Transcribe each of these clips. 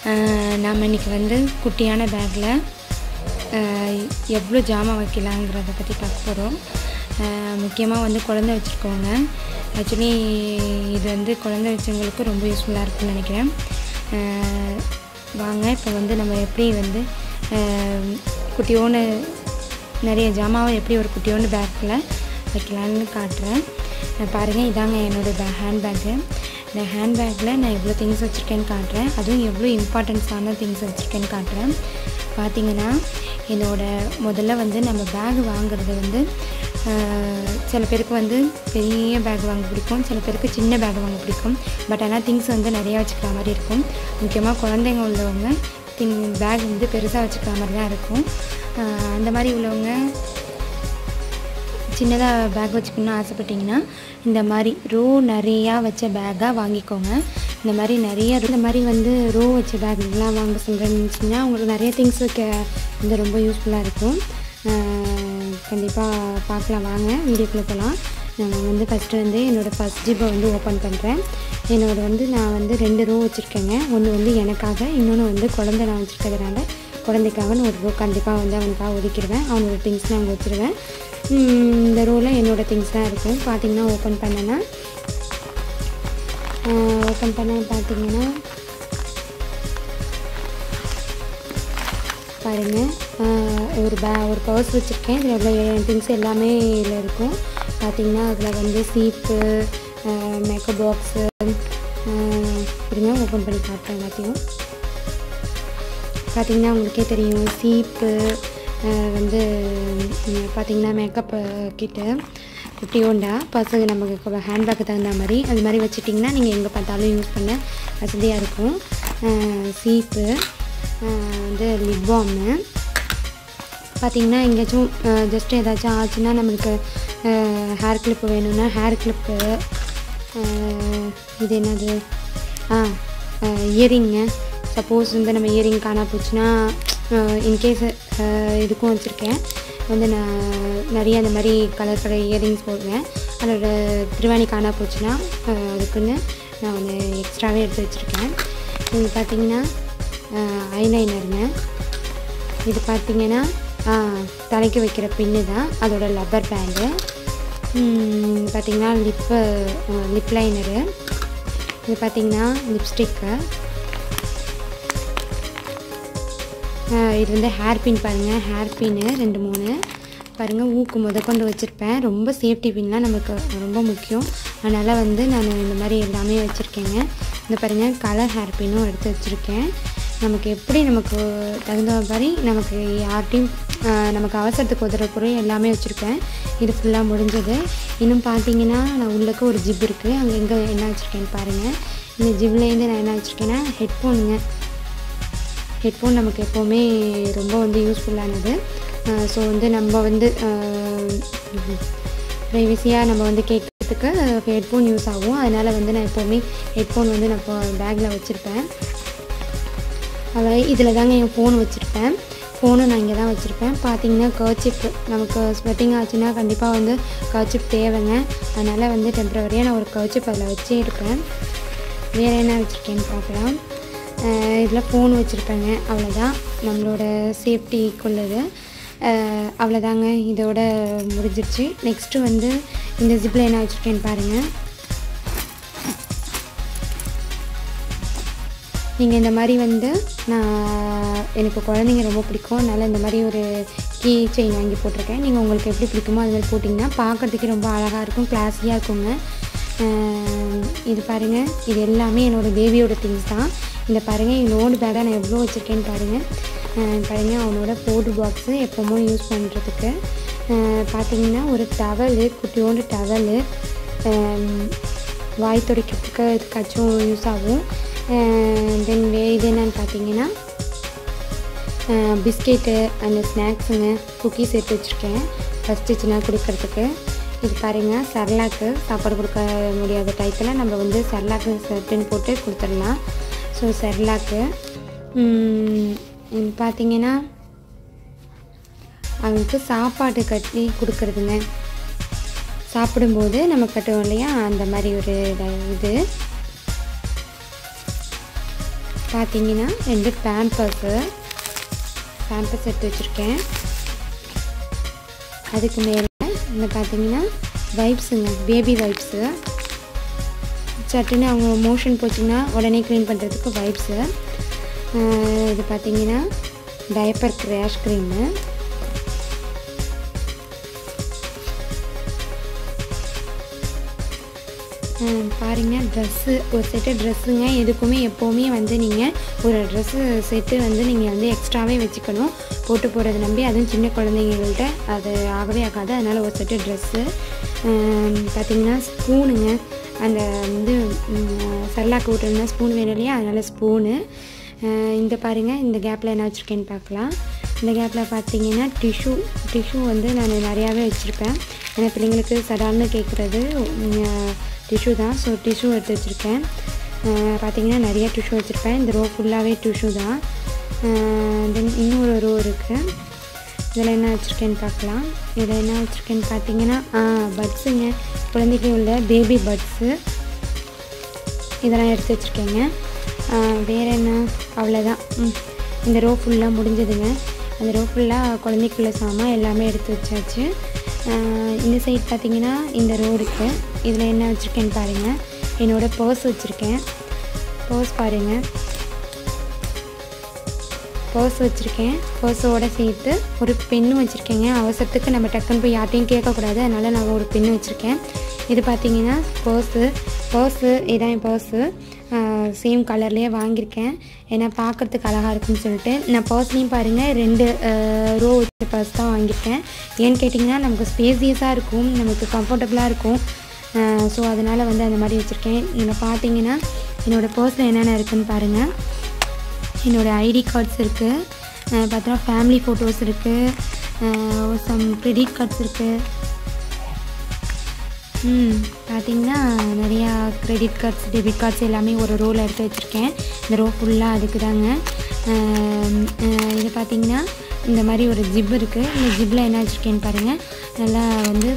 நாம் இன்றைக்கி வந்து குட்டியான பேக்கில் எவ்வளோ ஜாமான் வைக்கலாங்கிறத பற்றி பார்க்க போகிறோம் முக்கியமாக வந்து குழந்தை வச்சுருக்கவங்க ஆக்சுவலி இது வந்து குழந்தை வச்சவங்களுக்கு ரொம்ப யூஸ்ஃபுல்லாக இருக்கும்னு நினைக்கிறேன் அஹ் வாங்க இப்போ வந்து நம்ம எப்படி வந்து அஹ் குட்டியோன்னு நிறைய ஜாமாவை எப்படி ஒரு குட்டியோண்டு பேக்கில் வைக்கலான்னு காட்டுறேன் நான் பாருங்கள் இதாங்க என்னோடய பே ஹேண்ட்பேக்கு இந்த ஹேண்ட்பேக்கில் நான் எவ்வளோ திங்ஸ் வச்சுருக்கேன்னு காட்டுறேன் அதுவும் எவ்வளோ இம்பார்ட்டன்ஸான திங்ஸ் வச்சுருக்கேன்னு காட்டுறேன் பார்த்தீங்கன்னா என்னோட முதல்ல வந்து நம்ம பேக் வாங்குறது வந்து ஆஹ், சில பேருக்கு வந்து பெரிய பேக் வாங்க பிடிக்கும் சில பேருக்கு சின்ன பேக் வாங்க பிடிக்கும் பட் ஆனால் திங்ஸ் வந்து நிறையா வச்சுக்கிற மாதிரி இருக்கும் முக்கியமாக குழந்தைங்க உள்ளவங்க திங் பேக் வந்து பெருசாக வச்சுக்கிற மாதிரி தான் இருக்கும் ஆஹ், அந்த மாதிரி உள்ளவங்க சின்னதாக பேக் வச்சுக்கணும்னு ஆசைப்பட்டீங்கன்னா இந்த மாதிரி ரோ நிறையா வச்ச பேக்காக வாங்கிக்கோங்க இந்த மாதிரி நிறைய இந்த மாதிரி வந்து ரோ வச்ச பேக்லாம் வாங்க சொல்கிறேன்னு நினச்சிங்கன்னா உங்களுக்கு நிறைய திங்ஸ் வைக்க வந்து ரொம்ப யூஸ்ஃபுல்லாக இருக்கும் கண்டிப்பாக பார்க்கலாம் வாங்க வீடியோக்குள்ளே போகலாம் நான் வந்து ஃபஸ்ட்டு வந்து என்னோடய ஃபஸ்ட் ஜிப்பை வந்து ஓப்பன் பண்ணுறேன் என்னோட வந்து நான் வந்து ரெண்டு ரோ வச்சுருக்கேங்க ஒன்று வந்து எனக்காக இன்னொன்று வந்து குழந்தை நான் வச்சுருக்கிறதுனால குழந்தைக்காக நான் ஒரு ரோ கண்டிப்பாக வந்து அவனுக்காக ஒதுக்கிடுவேன் அவனோட திங்ஸ் நான் அங்கே வச்சுருவேன் உம், இந்த ரோவில் என்னோடய திங்ஸ் தான் இருக்கும் பார்த்தீங்கன்னா ஓப்பன் பண்ணேன்னா ஓப்பன் பண்ண பார்த்தீங்கன்னா பாருங்கள் ஒரு பே ஒரு பர்ஸ் வச்சுருக்கேன் இதில் எவ்வளோ திங்ஸ் எல்லாமே இதில் இருக்கும் பார்த்தீங்கன்னா அதில் வந்து சீப்பு மேக்கப் பாக்ஸு இருங்க ஓப்பன் பண்ணி காட்டுறேன் எல்லாத்தையும் பார்த்தீங்கன்னா உங்களுக்கே தெரியும் சீப்பு அஹ் வந்து ம், பார்த்தீங்கன்னா மேக்கப் கிட்டு குட்டியோண்டா பசங்க நமக்கு ஹேண்ட்பேக்கு தகுந்த மாதிரி அது மாதிரி வச்சுட்டிங்கன்னா நீங்கள் எங்கே பார்த்தாலும் யூஸ் பண்ண வசதியாக இருக்கும் அஹ் சீப்பு அஹ் வந்து லிப் பாமு பார்த்தீங்கன்னா எங்கேயாச்சும் ஜஸ்ட் ஏதாச்சும் ஆச்சுன்னா நம்மளுக்கு ஹேர் கிளிப்பு வேணும்னா ஹேர் கிளிப்பு இது என்னது ஆ இயரிங்கு சப்போஸ் வந்து நம்ம இயரிங் காணா போச்சுன்னா இன்கேஸ் இதுக்கும் வச்சுருக்கேன் வந்து நான் நிறைய அந்த மாதிரி கலர் கலர் இயரிங்ஸ் போடுவேன் அதோட திருவாணி காணா போச்சுன்னா அஹ், அதுக்குன்னு நான் வந்து எக்ஸ்ட்ராவே எடுத்து வச்சுருக்கேன் இது பார்த்தீங்கன்னா ஐலைனருங்க இது பார்த்தீங்கன்னா ஆ, தலைக்கு வைக்கிற பின்னு தான் அதோட லப்பர் பேண்டு பார்த்தீங்கன்னா லிப்பு லிப் லைனரு இது பார்த்தீங்கன்னா லிப்ஸ்டிக்கு இது வந்து ஹேர் பின் பாருங்கள் ஹேர் பின்னு ரெண்டு மூணு பாருங்கள் ஊக்கு முத கொண்டு வச்சுருப்பேன் ரொம்ப சேஃப்டி பின்லாம் நமக்கு ரொம்ப முக்கியம் அதனால் வந்து நான் இந்த மாதிரி எல்லாமே வச்சுருக்கேங்க இந்த பாருங்கள் கலர் ஹேர் பின்னும் எடுத்து வச்சுருக்கேன் நமக்கு எப்படி நமக்கு தகுந்த மாதிரி நமக்கு யார்கிட்டையும் ஆஹ், நமக்கு அவசரத்துக்கு உதவுற பொருள் எல்லாமே வச்சுருக்கேன் இது ஃபுல்லாக முடிஞ்சது இன்னும் பார்த்தீங்கன்னா நான் உள்ளக்க ஒரு ஜிப் இருக்குது அங்கே எங்கே என்ன வச்சுருக்கேன்னு பாருங்கள் இந்த ஜிப்லேருந்து நான் என்ன வச்சுருக்கேன்னா ஹெட்ஃபோனுங்க ஹெட்ஃபோன் நமக்கு எப்போவுமே ரொம்ப வந்து யூஸ்ஃபுல்லானது ஸோ வந்து நம்ம வந்து ப்ரைவசியாக நம்ம வந்து கேட்கறதுக்கு ஹெட்ஃபோன் யூஸ் ஆகும் அதனால் வந்து நான் எப்போவுமே ஹெட்ஃபோன் வந்து நான் இப்போ பேக்கில் வச்சுருப்பேன் அதாவது இதில் தாங்க என் ஃபோன் வச்சுருப்பேன் ஃபோனும் நான் இங்கே தான் வச்சுருப்பேன் பார்த்தீங்கன்னா கர்ச்சிப் நமக்கு ஸ்வெட்டிங் ஆச்சுன்னா கண்டிப்பாக வந்து கர்ச்சிப் தேவைங்க அதனால் வந்து டெம்ப்ரவரியாக நான் ஒரு கர்ச்சிப் அதில் வச்சே இருப்பேன் வேறு என்ன வச்சுருக்கேன்னு பார்க்கலாம் இதில் ஃபோன் வச்சுருப்பேங்க அவ்வளோதான் நம்மளோட சேஃப்டிக்குள்ளது அஹ் அவ்வளோதாங்க இதோட முடிஞ்சிருச்சு நெக்ஸ்ட்டு வந்து இந்த ஜிப்பில் என்ன வச்சுருக்கேன்னு பாருங்கள் நீங்கள் இந்த மாதிரி வந்து நான் எனக்கு குழந்தைங்க ரொம்ப பிடிக்கும் அதனால் இந்த மாதிரி ஒரு கீ செயின் வாங்கி போட்டிருக்கேன் நீங்கள் உங்களுக்கு எப்படி பிடிக்குமோ அது மாதிரி போட்டிங்கன்னா பார்க்குறதுக்கே ரொம்ப அழகாக இருக்கும் கிளாஸியாக இருக்குங்க அஹ் இது பாருங்கள் இது எல்லாமே என்னோடய பேபியோட திங்ஸ் தான் இந்த பாருங்கள் என்னோட பேடாக நான் எவ்வளோ வச்சுருக்கேன்னு பாருங்கள் அஹ் பாருங்கள் அவனோட பவுடர் பாக்ஸு எப்போவுமே யூஸ் பண்ணுறதுக்கு பார்த்தீங்கன்னா ஒரு டவலு குட்டியோண்டு டவலு வாய் துடைக்கிறதுக்கு இதுக்காச்சும் யூஸ் ஆகும் தென் வே இது என்னன்னு பார்த்தீங்கன்னா பிஸ்கெட்டு அந்த ஸ்நாக்ஸுங்க குக்கீஸ் எடுத்து வச்சுருக்கேன் ஃபஸ்ட்டு சின்ன கொடுக்கறதுக்கு இது பாருங்கள் சர்லாக்கு சாப்பாடு கொடுக்க முடியாத டயத்தில் நம்ம வந்து சர்லாக்கு சட்டுன்னு போட்டு கொடுத்துடலாம் ஸோ சர்லாக்கு பார்த்தீங்கன்னா அவனுக்கு சாப்பாடு கட்டி கொடுக்குறதுங்க சாப்பிடும்போது நம்ம கட்டுவோம் இல்லையா அந்த மாதிரி ஒரு இத- இது பார்த்தீங்கன்னா ரெண்டு பேம்பர்ஸு பேம்பர்ஸ் எடுத்து வச்சுருக்கேன் அதுக்கு மேலே இந்த பார்த்தீங்கன்னா வைப்ஸுங்க பேபி வைப்ஸு சட்டுன்னு அவங்க மோஷன் போச்சுன்னா உடனே க்ளீன் பண்ணுறதுக்கு வைப்ஸு இது பார்த்தீங்கன்னா டைப்பர் ரேஷ் க்ரீமு பாருங்கள் ட்ரெஸ்ஸு ஒரு செட்டு ட்ரெஸ்ஸுங்க எதுக்குமே எப்போவுமே வந்து நீங்கள் ஒரு ட்ரெஸ்ஸு செட்டு வந்து நீங்கள் வந்து எக்ஸ்ட்ராவே வச்சுக்கணும் போட்டு போகிறத நம்பி அதுவும் சின்ன குழந்தைங்கள்ட்ட அது ஆகவே ஆகாது அதனால் ஒரு செட்டு ட்ரெஸ்ஸு பார்த்திங்கன்னா ஸ்பூனுங்க அந்த வந்து சரலாக்கு விட்டுருந்தா ஸ்பூன் வேணும் இல்லையா அதனால் ஸ்பூனு இந்த பாருங்கள் இந்த கேப்பில் என்ன வச்சுருக்கேன்னு பார்க்கலாம் இந்த கேப்பில் பார்த்தீங்கன்னா டிஷ்யூ டிஷ்யூ வந்து நான் நிறையாவே வச்சுருப்பேன் ஏன்னா பிள்ளைங்களுக்கு சடால்னு கேட்குறது டிஷ்யூ தான் ஸோ டிஷ்யூ எடுத்து வச்சுருக்கேன் பார்த்தீங்கன்னா நிறைய டிஷ்யூ வச்சுருப்பேன் இந்த ரோ ஃபுல்லாகவே டிஷ்யூ தான் தென் இன்னொரு ரோ இருக்குது இதில் என்ன வச்சுருக்கேன்னு பார்க்கலாம் இதில் என்ன வச்சுருக்கேன்னு பார்த்தீங்கன்னா பட்ஸுங்க குழந்தைக்கு உள்ள பேபி பட்ஸு இதெல்லாம் எடுத்து வச்சுருக்கேங்க வேறு என்ன அவ்வளோதான் இந்த ரோ ஃபுல்லாக முடிஞ்சதுங்க அந்த ரோ ஃபுல்லாக குழந்தைக்குள்ள சாமான் எல்லாமே எடுத்து வச்சாச்சு இந்த சைட் பார்த்திங்கன்னா இந்த ரோ இருக்குது இதில் என்ன வச்சுருக்கேன்னு பாருங்கள் என்னோடய பர்ஸ் வச்சுருக்கேன் பர்ஸ் பாருங்கள் பர்ஸ் வச்சுருக்கேன் பர்ஸோடு சேர்த்து ஒரு பென்னு வச்சுருக்கேங்க அவசரத்துக்கு நம்ம டக்குன்னு போய் யார்ட்டையும் கேட்கக்கூடாது அதனால் நான் ஒரு பென்னு வச்சுருக்கேன் இது பார்த்தீங்கன்னா பர்ஸு பர்ஸு இதான் என் பர்ஸு சேம் கலர்லேயே வாங்கியிருக்கேன் ஏன்னா பார்க்குறதுக்கு அழகாக இருக்குன்னு சொல்லிட்டு நான் பர்ஸ்லேயும் பாருங்கள் ரெண்டு ரோ வச்ச பர்ஸ் தான் வாங்கியிருக்கேன் ஏன்னு கேட்டிங்கன்னா நமக்கு ஸ்பேசியஸாக இருக்கும் நமக்கு கம்ஃபர்டபுளாக இருக்கும் ஸோ அதனால் வந்து அந்த மாதிரி வச்சுருக்கேன் இதில் பார்த்தீங்கன்னா என்னோடய பர்ஸில் என்னென்ன இருக்குதுன்னு பாருங்கள் என்னோடய ஐடி கார்ட்ஸ் இருக்குது பார்த்தோன்னா ஃபேமிலி ஃபோட்டோஸ் இருக்குது சம் க்ரெடிட் கார்ட்ஸ் இருக்குது ம் பார்த்திங்கன்னா நிறையா க்ரெடிட் கார்ட்ஸ் டெபிட் கார்ட்ஸ் எல்லாமே ஒரு ரோவில் எடுத்து வச்சுருக்கேன் இந்த ரோ ஃபுல்லாக அதுக்கு தாங்க இது பார்த்திங்கன்னா இந்த மாதிரி ஒரு ஜிப் இருக்குது இந்த ஜிப்பில் என்ன வச்சுருக்கேன்னு பாருங்கள் நல்லா வந்து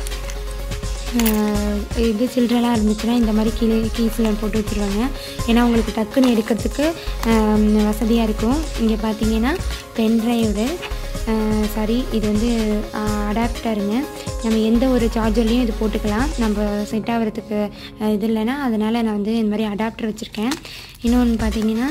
இது சில்ட்ரெலாம் இருந்துச்சுன்னா இந்த மாதிரி கீழே கீஸில் போட்டு வச்சுருவாங்க ஏன்னா உங்களுக்கு டக்குன்னு எடுக்கிறதுக்கு வசதியாக இருக்கும் இங்கே பார்த்தீங்கன்னா பென்ட்ரைவோட சாரி இது வந்து அடாப்டருங்க நம்ம எந்த ஒரு சார்ஜர்லேயும் இது போட்டுக்கலாம் நம்ம செட் ஆகிறதுக்கு இது இல்லைன்னா அதனால் நான் வந்து இந்த மாதிரி அடாப்டர் வச்சுருக்கேன் இன்னொன்று பார்த்தீங்கன்னா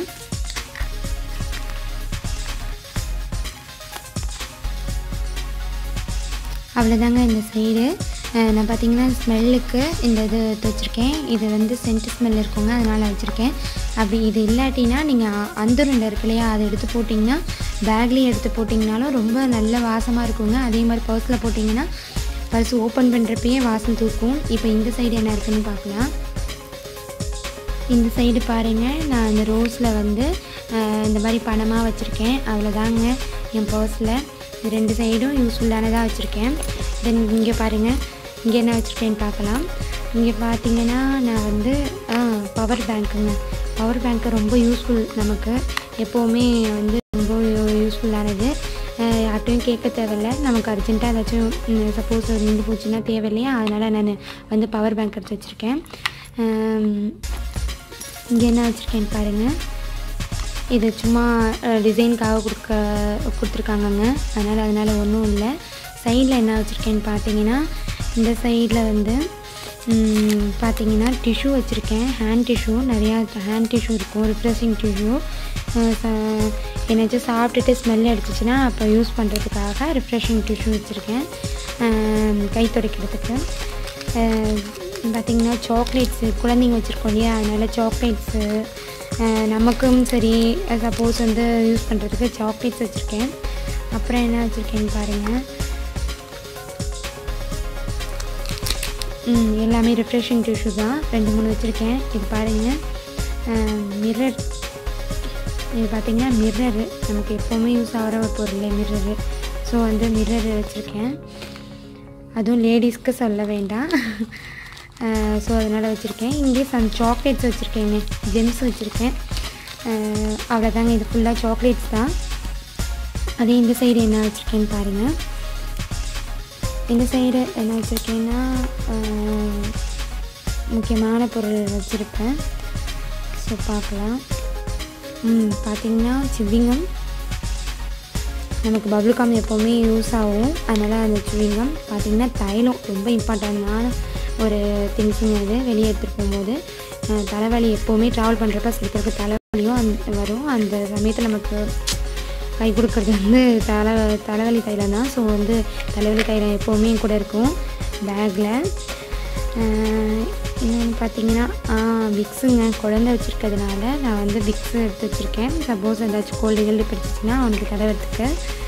அவ்வளோதாங்க இந்த சைடு நான் பார்த்தீங்கன்னா ஸ்மெல்லுக்கு இந்த இது எடுத்து வச்சுருக்கேன் இது வந்து சென்ட் ஸ்மெல் இருக்குங்க அதனால் வச்சுருக்கேன் அப்படி இது இல்லாட்டினா நீங்கள் அந்தருண்டை இருக்கு இல்லையா அதை எடுத்து போட்டிங்கன்னா பேக்லேயும் எடுத்து போட்டிங்கனாலும் ரொம்ப நல்ல வாசமாக இருக்குங்க அதே மாதிரி பர்ஸில் போட்டிங்கன்னா பர்ஸ் ஓப்பன் பண்ணுறப்பயே வாசம் தூக்கும் இப்போ இந்த சைடு என்ன இருக்குதுன்னு பார்க்கலாம் இந்த சைடு பாருங்கள் நான் இந்த ரோஸில் வந்து இந்த மாதிரி பணமாக வச்சுருக்கேன் அவ்வளோதாங்க என் பர்ஸில் இது ரெண்டு சைடும் யூஸ்ஃபுல்லானதாக வச்சுருக்கேன் தென் இங்கே பாருங்கள் இங்கே என்ன வச்சுருக்கேன்னு பார்க்கலாம் இங்கே பார்த்தீங்கன்னா நான் வந்து பவர் பேங்க்குங்க பவர் பேங்க்கு ரொம்ப யூஸ்ஃபுல் நமக்கு எப்போவுமே வந்து ரொம்ப யூஸ்ஃபுல்லானது யார்ட்டையும் கேட்க தேவையில்ல நமக்கு அர்ஜென்ட்டாக ஏதாச்சும் சப்போஸ் நின்று போச்சுன்னா தேவையில்லையா அதனால் நான் வந்து பவர் பேங்க் எடுத்து வச்சுருக்கேன் இங்கே என்ன வச்சுருக்கேன்னு பாருங்கள் இது சும்மா டிசைனுக்காக கொடுக்க கொடுத்துருக்காங்கங்க அதனால் அதனால் ஒன்றும் இல்லை சைடில் என்ன வச்சுருக்கேன்னு பார்த்தீங்கன்னா இந்த சைடில் வந்து பார்த்தீங்கன்னா டிஷ்யூ வச்சுருக்கேன் ஹேண்ட் டிஷ்யூ நிறையா ஹேண்ட் டிஷ்யூ இருக்கும் ரிஃப்ரெஷிங் டிஷ்யூ என்னாச்சும் சாப்பிட்டுட்டு ஸ்மெல் அடிச்சிச்சின்னா அப்போ யூஸ் பண்ணுறதுக்காக ரிஃப்ரெஷிங் டிஷ்யூ வச்சுருக்கேன் கை துடைக்கிறதுக்கு பார்த்திங்கன்னா சாக்லேட்ஸு குழந்தைங்க வச்சுருக்கோம் இல்லையா அதனால் சாக்லேட்ஸு நமக்கும் சரி சப்போஸ் வந்து யூஸ் பண்ணுறதுக்கு சாக்லேட்ஸ் வச்சுருக்கேன் அப்புறம் என்ன வச்சுருக்கேன்னு பாருங்கள் ம் எல்லாமே ரிஃப்ரெஷிங் டிஷ்யூ தான் ரெண்டு மூணு வச்சுருக்கேன் இது பாருங்கள் மிரர் இது பார்த்திங்கன்னா மிர்ரரு நமக்கு எப்போவுமே யூஸ் ஆகிற ஒரு பொருள் மிர்ரரு ஸோ வந்து மிர்ரர் வச்சுருக்கேன் அதுவும் லேடிஸ்க்கு சொல்ல வேண்டாம் ஸோ அதனால் வச்சுருக்கேன் இங்கே சம் சாக்லேட்ஸ் வச்சுருக்கேங்க ஜெம்ஸ் வச்சுருக்கேன் அவ்வளோதாங்க இது ஃபுல்லாக சாக்லேட்ஸ் தான் அதே இந்த சைடு என்ன வச்சுருக்கேன்னு பாருங்கள் இந்த சைடு என்ன வச்சுருக்கேன்னா முக்கியமான பொருள் வச்சுருப்பேன் ஸோ பார்க்கலாம் ம் பார்த்தீங்கன்னா சிவிங்கம் நமக்கு பபுள் கம் எப்போவுமே யூஸ் ஆகும் அதனால் அந்த சுவிங்கம் பார்த்திங்கன்னா தைலம் ரொம்ப இம்பார்ட்டண்டான ஒரு திங்ஸுங்க அது வெளியே எடுத்துகிட்டு போகும்போது அஹ், தலைவலி எப்போவுமே ட்ராவல் பண்ணுறப்ப சில பேருக்கு தலைவலியும் அந்த வரும் அந்த சமயத்தில் நமக்கு கை கொடுக்கறது வந்து தலை தலைவலி தைலம் தான் ஸோ வந்து தலைவலி தைலம் எப்போவுமே என் கூட இருக்கும் பேக்கில் இன்னொன்று பார்த்தீங்கன்னா விக்ஸுங்க குழந்தை வச்சுருக்கிறதுனால நான் வந்து விக்ஸு எடுத்து வச்சுருக்கேன் சப்போஸ் ஏதாச்சும் கோல்டு கில்டு பிடிச்சிச்சின்னா அவனுக்கு தடவத்துக்கு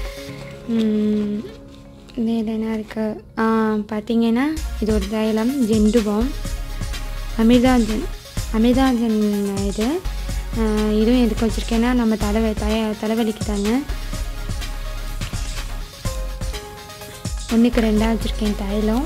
வேறு என்ன இருக்குது பார்த்தீங்கன்னா இது ஒரு தைலம் ஜெண்டு பாம் அமிர்தாஞ்சன் அமிர்தாஞ்சன் இது ஆஹ் இதுவும் எதுக்கு வச்சுருக்கேன்னா நம்ம தலை தய தலைவலிக்கு தாங்க ஒன்றுக்கு ரெண்டாக வச்சுருக்கேன் தைலம்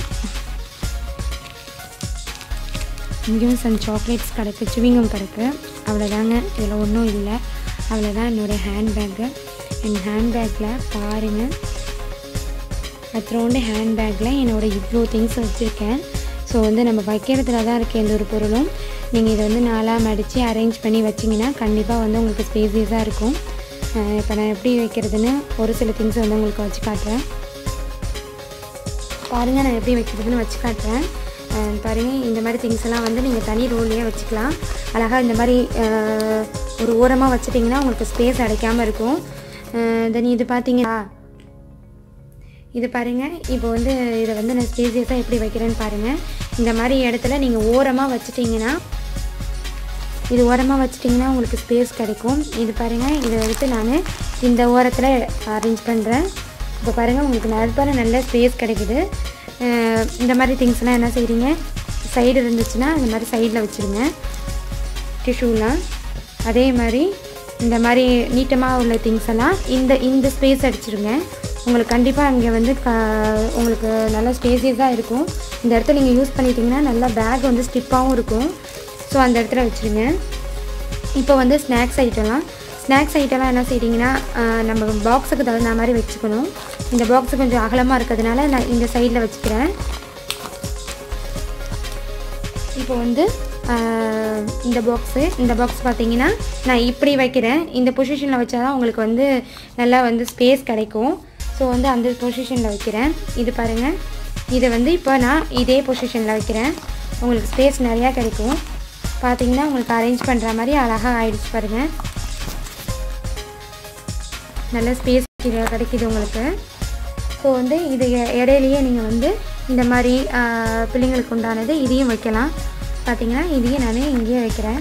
இங்கேயும் சம் சாக்லேட்ஸ் கிடக்கு சுவிங்கம் கிடக்கு அவ்வளோதாங்க இதில் ஒன்றும் இல்லை அவ்வளோதான் என்னோடய ஹேண்ட்பேக்கு என் ஹேண்ட்பேக்கில் பாருங்கள் அத்தோண்டு ஹேண்ட்பேக்கில் என்னோடய இவ்வளோ திங்ஸ் வச்சுருக்கேன் ஸோ வந்து நம்ம வைக்கிறதுல தான் இருக்குது எந்த ஒரு பொருளும் நீங்கள் இதை வந்து நாலாக மடித்து அரேஞ்ச் பண்ணி வச்சிங்கன்னா கண்டிப்பாக வந்து உங்களுக்கு ஸ்பேசியஸாக இருக்கும் இப்போ நான் எப்படி வைக்கிறதுன்னு ஒரு சில திங்ஸ் வந்து உங்களுக்கு வச்சு காட்டுறேன் பாருங்கள் நான் எப்படி வைக்கிறதுன்னு வச்சு காட்டுறேன் அஹ் பாருங்க இந்த மாதிரி திங்ஸ் எல்லாம் வந்து நீங்கள் தனி ரோல்லையே வச்சுக்கலாம் அழகாக இந்த மாதிரி அஹ், ஒரு ஓரமாக வச்சுட்டிங்கன்னா உங்களுக்கு ஸ்பேஸ் அடைக்காமல் இருக்கும் தென் இது பார்த்தீங்கன்னா இது பாருங்கள் இப்போ வந்து இதை வந்து நான் ஸ்பேசியஸாக எப்படி வைக்கிறேன்னு பாருங்கள் இந்த மாதிரி இடத்துல நீங்கள் ஓரமாக வச்சிட்டிங்கன்னா இது ஓரமாக வச்சிட்டிங்கன்னா உங்களுக்கு ஸ்பேஸ் கிடைக்கும் இது பாருங்கள் இதை எடுத்து நான் இந்த ஓரத்தில் அரேஞ்ச் பண்ணுறேன் இப்போ பாருங்கள் உங்களுக்கு நடுப்பார நல்ல ஸ்பேஸ் கிடைக்குது அஹ் இந்த மாதிரி திங்ஸ்லாம் என்ன செய்கிறீங்க சைடு இருந்துச்சுன்னா இந்த மாதிரி சைடில் வச்சுருங்க டிஷ்யூலாம் அதே மாதிரி இந்த மாதிரி நீட்டமாக உள்ள திங்ஸ் எல்லாம் இந்த இந்த ஸ்பேஸ் அடிச்சிருங்க உங்களுக்கு கண்டிப்பாக அங்கே வந்து க உங்களுக்கு நல்ல ஸ்பேசியஸாக இருக்கும் இந்த இடத்துல நீங்கள் யூஸ் பண்ணிட்டீங்கன்னா நல்லா பேக் வந்து ஸ்டிப்பாகவும் இருக்கும் ஸோ அந்த இடத்துல வச்சுருங்க இப்போ வந்து ஸ்நாக்ஸ் ஐட்டம்லாம் ஸ்நாக்ஸ் ஐட்டம்லாம் என்ன செய்றீங்கன்னா ஆஹ், நம்ம பாக்ஸுக்கு தகுந்த மாதிரி வச்சுக்கணும் இந்த பாக்ஸு கொஞ்சம் அகலமாக இருக்கிறதுனால நான் இந்த சைடில் வச்சுக்கிறேன் இப்போ வந்து ஆஹ், இந்த பாக்ஸு இந்த பாக்ஸ் பார்த்தீங்கன்னா நான் இப்படி வைக்கிறேன் இந்த பொசிஷனில் வச்சா தான் உங்களுக்கு வந்து நல்லா வந்து ஸ்பேஸ் கிடைக்கும் ஸோ வந்து அந்த பொசிஷனில் வைக்கிறேன் இது பாருங்கள் இதை வந்து இப்போ நான் இதே பொசிஷனில் வைக்கிறேன் உங்களுக்கு ஸ்பேஸ் நிறையா கிடைக்கும் பார்த்தீங்கன்னா உங்களுக்கு அரேஞ்ச் பண்ணுற மாதிரி அழகாக ஆயிடுச்சு பாருங்கள் நல்ல ஸ்பேஸ் கிடைக்குது உங்களுக்கு ஸோ வந்து இது இ- இடையிலேயே நீங்கள் வந்து இந்த மாதிரி ஆஹ், பிள்ளைங்களுக்கு உண்டானது இதையும் வைக்கலாம் பார்த்தீங்கன்னா இதையும் நான் இங்கேயே வைக்கிறேன்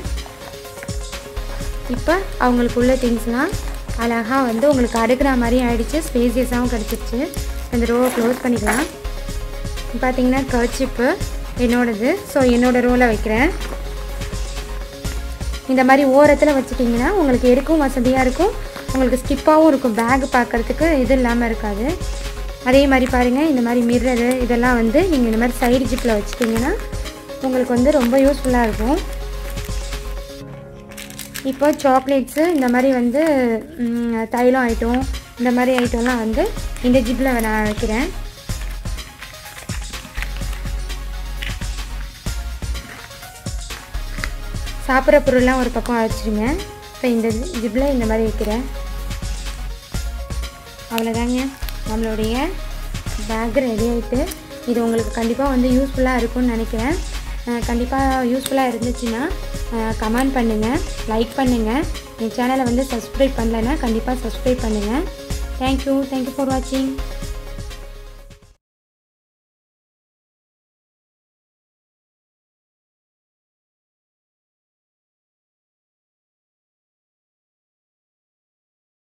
இப்போ அவங்களுக்கு உள்ள திங்ஸ்லாம் அழகாக வந்து உங்களுக்கு அடுக்கிற மாதிரி ஆயிடுச்சு ஸ்பேசியஸாகவும் கிடச்சிருச்சு இந்த ரோவை க்ளோஸ் பண்ணிக்கலாம் பார்த்தீங்கன்னா கர்ச்சிப்பு என்னோடது ஸோ என்னோட ரோலை வைக்கிறேன் இந்த மாதிரி ஓரத்தில் வச்சுட்டிங்கன்னா உங்களுக்கு எடுக்கவும் வசதியாக இருக்கும் உங்களுக்கு ஸ்டிப்பாகவும் இருக்கும் பேக் பார்க்குறதுக்கு இது இல்லாமல் இருக்காது அதே மாதிரி பாருங்கள் இந்த மாதிரி மிர்ரரு இதெல்லாம் வந்து நீங்கள் இந்த மாதிரி சைடு ஜிப்பில் வச்சுட்டிங்கன்னா உங்களுக்கு வந்து ரொம்ப யூஸ்ஃபுல்லாக இருக்கும் இப்போ சாக்லேட்ஸு இந்த மாதிரி வந்து ம், தைலம் ஐட்டம் இந்த மாதிரி ஐட்டம்லாம் வந்து இந்த ஜிப்பில் நான் வைக்கிறேன் சாப்பிட்ற பொருள்லாம் ஒரு பக்கம் வச்சுருங்க இப்போ இந்த ஜிப்பில் இந்த மாதிரி வைக்கிறேன் அவ்வளோதாங்க நம்மளுடைய பேக் ரெடி ஆகிட்டு இது உங்களுக்கு கண்டிப்பாக வந்து யூஸ்ஃபுல்லாக இருக்கும்னு நினைக்கிறேன் கண்டிப்பாக யூஸ்ஃபுல்லாக இருந்துச்சுன்னா கமெண்ட் பண்ணுங்கள் லைக் பண்ணுங்கள் என் சேனலை வந்து சப்ஸ்கிரைப் பண்ணலைன்னா கண்டிப்பாக சப்ஸ்கிரைப் பண்ணுங்கள் தேங்க்யூ தேங்க்யூ ஃபார் வாட்சிங்